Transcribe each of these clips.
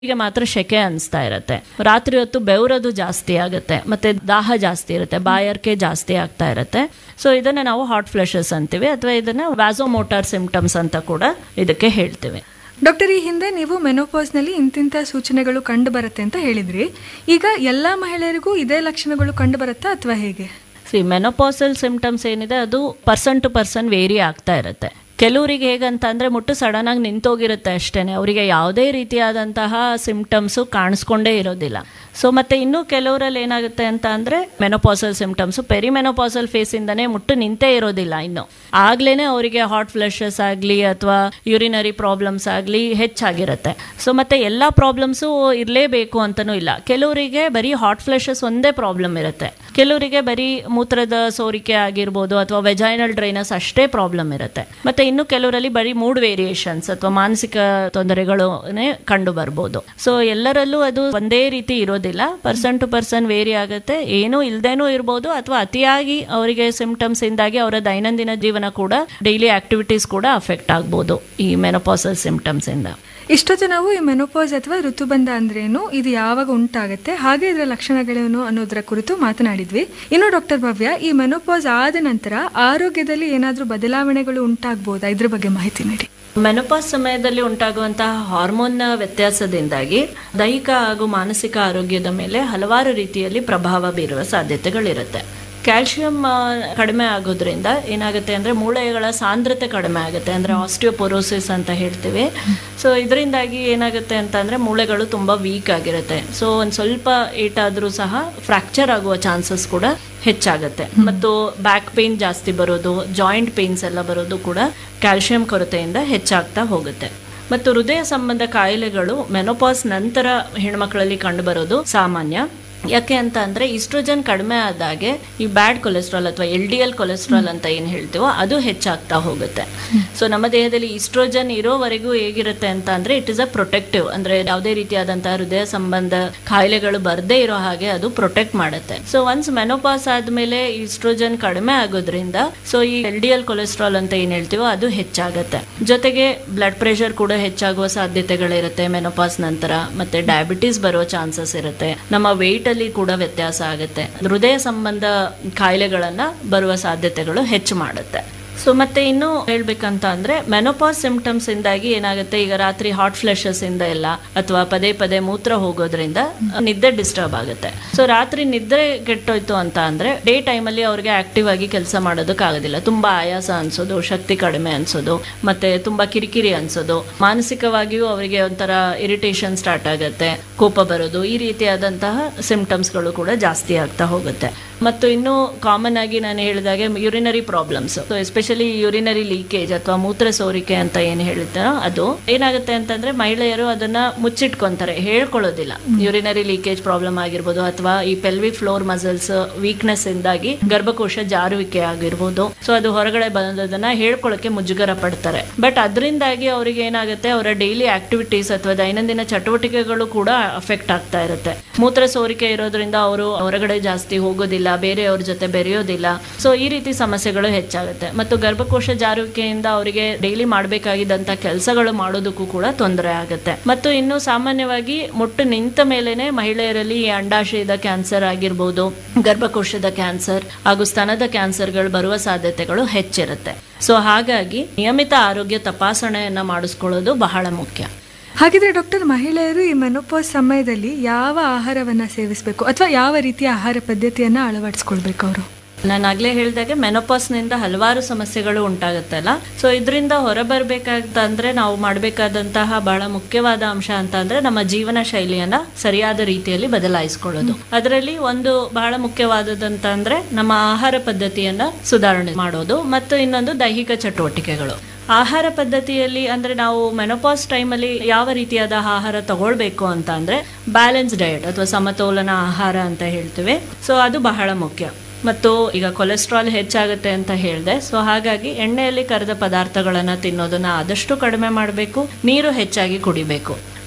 ಗೆ ಮಾತ್ರ ಶೆಕೆ ಅನಿಸ್ತಾ ಇರುತ್ತೆ ರಾತ್ರಿ ಹೊತ್ತು ಬೆವರೋದು ಜಾಸ್ತಿ ಆಗುತ್ತೆ ಮತ್ತೆ ದಾಹ ಜಾಸ್ತಿ ಇರುತ್ತೆ ಬಾಯಾರಿಕೆ ಜಾಸ್ತಿ ಆಗ್ತಾ ಇರುತ್ತೆ ಸೊ ಇದನ್ನ ನಾವು ಹಾಟ್ ಫ್ಲಶಸ್ ಅಂತೀವಿ ಅಥವಾ ಇದನ್ನ ವ್ಯಾಸೋಮೋಟಾರ್ ಸಿಂಪ್ಟಮ್ಸ್ ಅಂತ ಕೂಡ ಇದಕ್ಕೆ ಹೇಳ್ತೀವಿ ಡಾಕ್ಟರ್ ಈ ಹಿಂದೆ ನೀವು ಮೆನೋಪಾಸ್ನಲ್ಲಿ ಇಂತಿಂಥ ಸೂಚನೆಗಳು ಕಂಡು ಬರುತ್ತೆ ಅಂತ ಹೇಳಿದ್ರಿ ಈಗ ಎಲ್ಲ ಮಹಿಳೆಯರಿಗೂ ಇದೇ ಲಕ್ಷಣಗಳು ಕಂಡು ಬರುತ್ತಾ ಅಥವಾ ಹೇಗೆ ಸಿ ಮೆನೋಪಾಸಲ್ ಸಿಂಪ್ಟಮ್ಸ್ ಏನಿದೆ ಅದು ಪರ್ಸನ್ ಟು ಪರ್ಸನ್ ವೇರಿ ಆಗ್ತಾ ಇರುತ್ತೆ ಕೆಲವರಿಗೆ ಹೇಗಂತ ಅಂದ್ರೆ ಮುಟ್ಟು ಸಡನ್ ಆಗಿ ನಿಂತೋಗಿರುತ್ತೆ ಅಷ್ಟೇನೆ ಅವರಿಗೆ ಯಾವುದೇ ರೀತಿಯಾದಂತಹ ಸಿಂಪ್ಟಮ್ಸು ಕಾಣಿಸ್ಕೊಂಡೇ ಇರೋದಿಲ್ಲ ಸೊ ಮತ್ತೆ ಇನ್ನು ಕೆಲವರಲ್ಲಿ ಏನಾಗುತ್ತೆ ಅಂತ ಅಂದ್ರೆ ಮೆನೋಪಾಸಲ್ ಸಿಂಪ್ಟಮ್ಸ್ ಪೆರಿಮೆನೋಪಾಸಲ್ ಫೇಸ್ ಇಂದಾನೆ ಮುಟ್ಟು ನಿಂತೇ ಇರೋದಿಲ್ಲ ಇನ್ನು ಆಗ್ಲೇನೆ ಅವರಿಗೆ ಹಾಟ್ ಫ್ಲಶಸ್ ಆಗಲಿ ಅಥವಾ ಯೂರಿನರಿ ಪ್ರಾಬ್ಲಮ್ಸ್ ಆಗಲಿ ಹೆಚ್ಚಾಗಿರುತ್ತೆ ಸೊ ಮತ್ತೆ ಎಲ್ಲಾ ಪ್ರಾಬ್ಲಮ್ಸು ಇರಲೇಬೇಕು ಅಂತನೂ ಇಲ್ಲ ಕೆಲವರಿಗೆ ಬರೀ ಹಾಟ್ ಫ್ಲಶಸ್ ಒಂದೇ ಪ್ರಾಬ್ಲಮ್ ಇರುತ್ತೆ ಕೆಲವರಿಗೆ ಬರೀ ಮೂತ್ರದ ಸೋರಿಕೆ ಆಗಿರ್ಬೋದು ಅಥವಾ ವೆಜೈನಲ್ ಡ್ರೈನಸ್ ಅಷ್ಟೇ ಪ್ರಾಬ್ಲಮ್ ಇರುತ್ತೆ ಮತ್ತೆ ಇನ್ನು ಕೆಲವರಲ್ಲಿ ಬರೀ ಮೂಡ್ ವೇರಿಯೇಷನ್ಸ್ ಅಥವಾ ಮಾನಸಿಕ ತೊಂದರೆಗಳು ಕಂಡು ಬರ್ಬೋದು ಸೊ ಎಲ್ಲರಲ್ಲೂ ಅದು ಒಂದೇ ರೀತಿ ಇರೋದಿಲ್ಲ ಪರ್ಸನ್ ಟು ಪರ್ಸನ್ ವೇರಿ ಆಗುತ್ತೆ ಏನೂ ಇಲ್ದೇನೂ ಇರ್ಬೋದು ಅಥವಾ ಅತಿಯಾಗಿ ಅವರಿಗೆ ಸಿಂಪ್ಟಮ್ಸ್ ಇಂದಾಗಿ ಅವರ ದೈನಂದಿನ ಜೀವನ ಕೂಡ ಡೈಲಿ ಆಕ್ಟಿವಿಟೀಸ್ ಕೂಡ ಅಫೆಕ್ಟ್ ಆಗ್ಬೋದು ಈ ಮೆನೋಪಾಸಲ್ ಸಿಂಪ್ಟಮ್ಸ್ ಇಂದ ಇಷ್ಟೊತ್ತು ನಾವು ಈ ಮೆನೋಪಾಸ್ ಅಥವಾ ಋತುಬಂಧ ಅಂದ್ರೇನು ಇದು ಯಾವಾಗ ಉಂಟಾಗುತ್ತೆ ಹಾಗೆ ಇದರ ಲಕ್ಷಣಗಳೇನು ಅನ್ನೋದರ ಕುರಿತು ಮಾತನಾಡಿದ್ವಿ ಇನ್ನು ಡಾಕ್ಟರ್ ಭವ್ಯ ಈ ಮೆನೋಪಾಸ್ ಆದ ನಂತರ ಆರೋಗ್ಯದಲ್ಲಿ ಏನಾದರೂ ಬದಲಾವಣೆಗಳು ಉಂಟಾಗ್ಬೋದಾ ಇದ್ರ ಬಗ್ಗೆ ಮಾಹಿತಿ ನೀಡಿ ಮೆನೋಪಾಸ್ ಸಮಯದಲ್ಲಿ ಉಂಟಾಗುವಂತಹ ಹಾರ್ಮೋನ್ನ ವ್ಯತ್ಯಾಸದಿಂದಾಗಿ ದೈಹಿಕ ಹಾಗೂ ಮಾನಸಿಕ ಆರೋಗ್ಯದ ಮೇಲೆ ಹಲವಾರು ರೀತಿಯಲ್ಲಿ ಪ್ರಭಾವ ಬೀರುವ ಸಾಧ್ಯತೆಗಳಿರುತ್ತೆ ಕ್ಯಾಲ್ಸಿಯಂ ಆ, ಕಡಿಮೆ ಆಗೋದ್ರಿಂದ ಏನಾಗುತ್ತೆ ಅಂದ್ರೆ ಮೂಳೆಗಳ ಸಾಂದ್ರತೆ ಕಡಿಮೆ ಆಗುತ್ತೆ ಅಂದ್ರೆ ಆಸ್ಟಿಯೋಪೊರೋಸಿಸ್ ಅಂತ ಹೇಳ್ತೀವಿ ಸೊ ಇದರಿಂದಾಗಿ ಏನಾಗುತ್ತೆ ಅಂತ ಅಂದ್ರೆ ಮೂಳೆಗಳು ತುಂಬಾ ವೀಕ್ ಆಗಿರುತ್ತೆ ಸೊ ಒಂದ್ ಸ್ವಲ್ಪ ಏಟಾದ್ರೂ ಸಹ ಫ್ರಾಕ್ಚರ್ ಆಗುವ ಚಾನ್ಸಸ್ ಕೂಡ ಹೆಚ್ಚಾಗುತ್ತೆ ಮತ್ತು ಬ್ಯಾಕ್ ಪೇನ್ ಜಾಸ್ತಿ ಬರೋದು ಜಾಯಿಂಟ್ ಪೇನ್ಸ್ ಎಲ್ಲ ಬರೋದು ಕೂಡ ಕ್ಯಾಲ್ಸಿಯಂ ಕೊರತೆಯಿಂದ ಹೆಚ್ಚಾಗ್ತಾ ಹೋಗುತ್ತೆ ಮತ್ತು ಹೃದಯ ಸಂಬಂಧ ಕಾಯಿಲೆಗಳು ಮೆನೋಪಾಸ್ ನಂತರ ಹೆಣ್ಮಕ್ಳಲ್ಲಿ ಕಂಡುಬರೋದು ಸಾಮಾನ್ಯ ಯಾಕೆ ಅಂತ ಅಂದ್ರೆ ಇಸ್ಟ್ರೋಜನ್ ಕಡಿಮೆ ಆದಾಗೆ ಈ ಬ್ಯಾಡ್ ಕೊಲೆಸ್ಟ್ರಾಲ್ ಅಥವಾ ಎಲ್ ಡಿ ಎಲ್ ಕೊಲೆಸ್ಟ್ರಾಲ್ ಅಂತ ಏನ್ ಹೇಳ್ತೀವೋ ಅದು ಹೆಚ್ಚಾಗ್ತಾ ಹೋಗುತ್ತೆ ಸೊ ನಮ್ಮ ದೇಹದಲ್ಲಿ ಇಸ್ಟ್ರೋಜನ್ ಇರೋವರೆಗೂ ಹೇಗಿರುತ್ತೆ ಅಂತ ಅಂದ್ರೆ ಇಟ್ ಇಸ್ ಅ ಪ್ರೊಟೆಕ್ಟಿವ್ ಅಂದ್ರೆ ಯಾವುದೇ ರೀತಿಯಾದಂತಹ ಹೃದಯ ಸಂಬಂಧ ಕಾಯಿಲೆಗಳು ಬರದೇ ಇರೋ ಹಾಗೆ ಅದು ಪ್ರೊಟೆಕ್ಟ್ ಮಾಡುತ್ತೆ ಸೊ ಒನ್ಸ್ ಮೆನೋಪಾಸ್ ಆದ್ಮೇಲೆ ಇಸ್ಟ್ರೋಜನ್ ಕಡಿಮೆ ಆಗೋದ್ರಿಂದ ಸೊ ಈ ಎಲ್ ಡಿ ಎಲ್ ಕೊಲೆಸ್ಟ್ರಾಲ್ ಅಂತ ಏನ್ ಹೇಳ್ತೀವೋ ಅದು ಹೆಚ್ಚಾಗುತ್ತೆ ಜೊತೆಗೆ ಬ್ಲಡ್ ಪ್ರೆಷರ್ ಕೂಡ ಹೆಚ್ಚಾಗುವ ಸಾಧ್ಯತೆಗಳಿರುತ್ತೆ ಮೆನೋಪಾಸ್ ನಂತರ ಮತ್ತೆ ಡಯಾಬಿಟಿಸ್ ಬರೋ ಚಾನ್ಸಸ್ ಇರುತ್ತೆ ನಮ್ಮ ವೆಯ್ಟ್ ಅಲ್ಲಿ ಕೂಡ ವ್ಯತ್ಯಾಸ ಆಗುತ್ತೆ ಹೃದಯ ಸಂಬಂಧ ಕಾಯಿಲೆಗಳನ್ನ ಬರುವ ಸಾಧ್ಯತೆಗಳು ಹೆಚ್ಚು ಮಾಡುತ್ತೆ ಸೊ ಮತ್ತೆ ಇನ್ನು ಹೇಳ್ಬೇಕಂತ ಅಂದ್ರೆ ಮೆನೋಪಾಸ್ ಸಿಂಪ್ಟಮ್ಸ್ ಇಂದಾಗಿ ಏನಾಗುತ್ತೆ ಈಗ ರಾತ್ರಿ ಹಾಟ್ ಫ್ಲೆಶಸ್ ಇಂದ ಎಲ್ಲ ಅಥವಾ ಪದೇ ಪದೇ ಮೂತ್ರ ಹೋಗೋದ್ರಿಂದ ನಿದ್ದೆ ಡಿಸ್ಟರ್ಬ್ ಆಗುತ್ತೆ ಸೊ ರಾತ್ರಿ ನಿದ್ರೆ ಕೆಟ್ಟೋಯ್ತು ಅಂತ ಅಂದ್ರೆ ಡೇ ಟೈಮಲ್ಲಿ ಅವ್ರಿಗೆ ಆಕ್ಟಿವ್ ಆಗಿ ಕೆಲಸ ಮಾಡೋದಕ್ಕಾಗೋದಿಲ್ಲ ತುಂಬಾ ಆಯಾಸ ಅನ್ಸೋದು ಶಕ್ತಿ ಕಡಿಮೆ ಅನ್ಸೋದು ಮತ್ತೆ ತುಂಬಾ ಕಿರಿಕಿರಿ ಅನ್ಸೋದು ಮಾನಸಿಕವಾಗಿಯೂ ಅವರಿಗೆ ಒಂಥರ ಇರಿಟೇಷನ್ ಸ್ಟಾರ್ಟ್ ಆಗುತ್ತೆ ಕೋಪ ಬರೋದು ಈ ರೀತಿಯಾದಂತಹ ಸಿಂಪ್ಟಮ್ಸ್ಗಳು ಕೂಡ ಜಾಸ್ತಿ ಆಗ್ತಾ ಹೋಗುತ್ತೆ ಮತ್ತು ಇನ್ನು ಕಾಮನ್ ಆಗಿ ನಾನು ಹೇಳಿದಾಗೆ urinary problems especially urinary leakage ಅಥವಾ ಮೂತ್ರ ಸೋರಿಕೆ ಅಂತ ಏನು ಹೇಳ್ತಾರೋ ಅದು ಏನಾಗುತ್ತೆ ಅಂತಂದ್ರೆ ಮಹಿಳೆಯರು ಅದನ್ನ ಮುಚ್ಚಿಟ್ಕೊಂತಾರೆ ಹೇಳ್ಕೊಳ್ಳೋದಿಲ್ಲ ಯೂರಿನರಿ ಲೀಕೇಜ್ ಪ್ರಾಬ್ಲಮ್ ಆಗಿರ್ಬೋದು ಅಥವಾ ಈ ಪೆಲ್ವಿಕ್ ಫ್ಲೋರ್ ಮಸಲ್ಸ್ ವೀಕ್ನೆಸ್ ಇಂದಾಗಿ ಗರ್ಭಕೋಶ ಜಾರುವಿಕೆ ಆಗಿರ್ಬೋದು ಸೊ ಅದು ಹೊರಗಡೆ ಬಂದದನ್ನ ಹೇಳ್ಕೊಳ್ಳೋಕೆ ಮುಜುಗರ ಪಡ್ತಾರೆ ಬಟ್ ಅದರಿಂದಾಗಿ ಅವರಿಗೆ ಏನಾಗುತ್ತೆ ಅವರ ಡೈಲಿ ಆಕ್ಟಿವಿಟೀಸ್ ಅಥವಾ ದೈನಂದಿನ ಚಟುವಟಿಕೆಗಳು ಕೂಡ ಅಫೆಕ್ಟ್ ಆಗ್ತಾ ಇರುತ್ತೆ ಮೂತ್ರ ಸೋರಿಕೆ ಇರೋದ್ರಿಂದ ಅವರು ಹೊರಗಡೆ ಜಾಸ್ತಿ ಹೋಗೋದಿಲ್ಲ ಬೇರೆಯವ್ರ ಜೊತೆ ಬೆರೆಯೋದಿಲ್ಲ ಸೊ ಈ ರೀತಿ ಸಮಸ್ಯೆಗಳು ಹೆಚ್ಚಾಗುತ್ತೆ ಮತ್ತು ಗರ್ಭಕೋಶ ಜಾರುವಿಕೆಯಿಂದ ಅವರಿಗೆ ಡೈಲಿ ಮಾಡಬೇಕಾಗಿದ್ದಂತ ಕೆಲಸಗಳು ಮಾಡೋದಕ್ಕೂ ಕೂಡ ತೊಂದರೆ ಆಗುತ್ತೆ ಮತ್ತು ಇನ್ನು ಸಾಮಾನ್ಯವಾಗಿ ಮುಟ್ಟು ನಿಂತ ಮೇಲೆನೆ ಮಹಿಳೆಯರಲ್ಲಿ ಈ ಅಂಡಾಶಯದ ಕ್ಯಾನ್ಸರ್ ಆಗಿರ್ಬೋದು ಗರ್ಭಕೋಶದ ಕ್ಯಾನ್ಸರ್ ಹಾಗೂ ಸ್ತನದ ಕ್ಯಾನ್ಸರ್ಗಳು ಬರುವ ಸಾಧ್ಯತೆಗಳು ಹೆಚ್ಚಿರುತ್ತೆ ಸೊ ಹಾಗಾಗಿ ನಿಯಮಿತ ಆರೋಗ್ಯ ತಪಾಸಣೆಯನ್ನ ಮಾಡಿಸ್ಕೊಳ್ಳೋದು ಬಹಳ ಮುಖ್ಯ ಹಾಗಿದ್ರೆ ಡಾಕ್ಟರ್ ಮಹಿಳೆಯರು ಈ ಮೆನೋಪಾಸ್ ಸಮಯದಲ್ಲಿ ಯಾವ ಆಹಾರವನ್ನ ಸೇವಿಸಬೇಕು ಅಥವಾ ಯಾವ ರೀತಿಯ ಆಹಾರ ಪದ್ಧತಿಯನ್ನ ಅಳವಡಿಸ್ಕೊಳ್ಬೇಕು ಅವರು ನಾನು ಆಗ್ಲೇ ಹೇಳಿದಾಗೆ ಮೆನೋಪಾಸ್ನಿಂದ ಹಲವಾರು ಸಮಸ್ಯೆಗಳು ಉಂಟಾಗುತ್ತಲ್ಲ ಸೊ ಇದರಿಂದ ಹೊರಬರ್ಬೇಕಾದಂದ್ರೆ ನಾವು ಮಾಡಬೇಕಾದಂತಹ ಬಹಳ ಮುಖ್ಯವಾದ ಅಂಶ ಅಂತ ಅಂದ್ರೆ ನಮ್ಮ ಜೀವನ ಶೈಲಿಯನ್ನ ಸರಿಯಾದ ರೀತಿಯಲ್ಲಿ ಬದಲಾಯಿಸ್ಕೊಳ್ಳೋದು ಅದರಲ್ಲಿ ಒಂದು ಬಹಳ ಮುಖ್ಯವಾದದಂತ ಅಂದ್ರೆ ನಮ್ಮ ಆಹಾರ ಪದ್ಧತಿಯನ್ನ ಸುಧಾರಣೆ ಮಾಡೋದು ಮತ್ತು ಇನ್ನೊಂದು ದೈಹಿಕ ಚಟುವಟಿಕೆಗಳು ಆಹಾರ ಪದ್ಧತಿಯಲ್ಲಿ ಅಂದ್ರೆ ನಾವು ಮೆನೋಪಾಸ್ ಟೈಮಲ್ಲಿ ಯಾವ ರೀತಿಯಾದ ಆಹಾರ ತಗೊಳ್ಬೇಕು ಅಂತ ಅಂದ್ರೆ ಬ್ಯಾಲೆನ್ಸ್ ಡಯಟ್ ಅಥವಾ ಸಮತೋಲನ ಆಹಾರ ಅಂತ ಹೇಳ್ತೀವಿ ಸೊ ಅದು ಬಹಳ ಮುಖ್ಯ ಮತ್ತು ಈಗ ಕೊಲೆಸ್ಟ್ರಾಲ್ ಹೆಚ್ಚಾಗುತ್ತೆ ಅಂತ ಹೇಳಿದೆ ಸೊ ಹಾಗಾಗಿ ಎಣ್ಣೆಯಲ್ಲಿ ಕರೆದ ಪದಾರ್ಥಗಳನ್ನು ತಿನ್ನೋದನ್ನ ಆದಷ್ಟು ಕಡಿಮೆ ಮಾಡಬೇಕು ನೀರು ಹೆಚ್ಚಾಗಿ ಕುಡಿಬೇಕು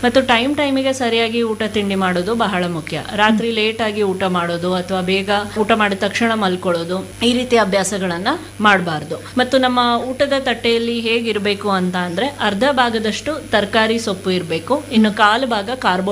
ಮತ್ತು ಟೈಮ್ ಟೈಮಿಗೆ ಸರಿಯಾಗಿ ಊಟ ತಿಂಡಿ ಮಾಡೋದು ಬಹಳ ಮುಖ್ಯ ರಾತ್ರಿ ಲೇಟ್ ಆಗಿ ಊಟ ಮಾಡೋದು ಅಥವಾ ಬೇಗ ಊಟ ಮಾಡಿದ ತಕ್ಷಣ ಮಲ್ಕೊಳ್ಳೋದು ಈ ರೀತಿ ಅಭ್ಯಾಸಗಳನ್ನ ಮಾಡಬಾರ್ದು ಮತ್ತು ನಮ್ಮ ಊಟದ ತಟ್ಟೆಯಲ್ಲಿ ಹೇಗಿರಬೇಕು ಅಂತ ಅಂದ್ರೆ ಅರ್ಧ ಭಾಗದಷ್ಟು ತರಕಾರಿ ಸೊಪ್ಪು ಇರಬೇಕು ಇನ್ನು ಕಾಲು ಭಾಗ ಕಾರ್ಬೋ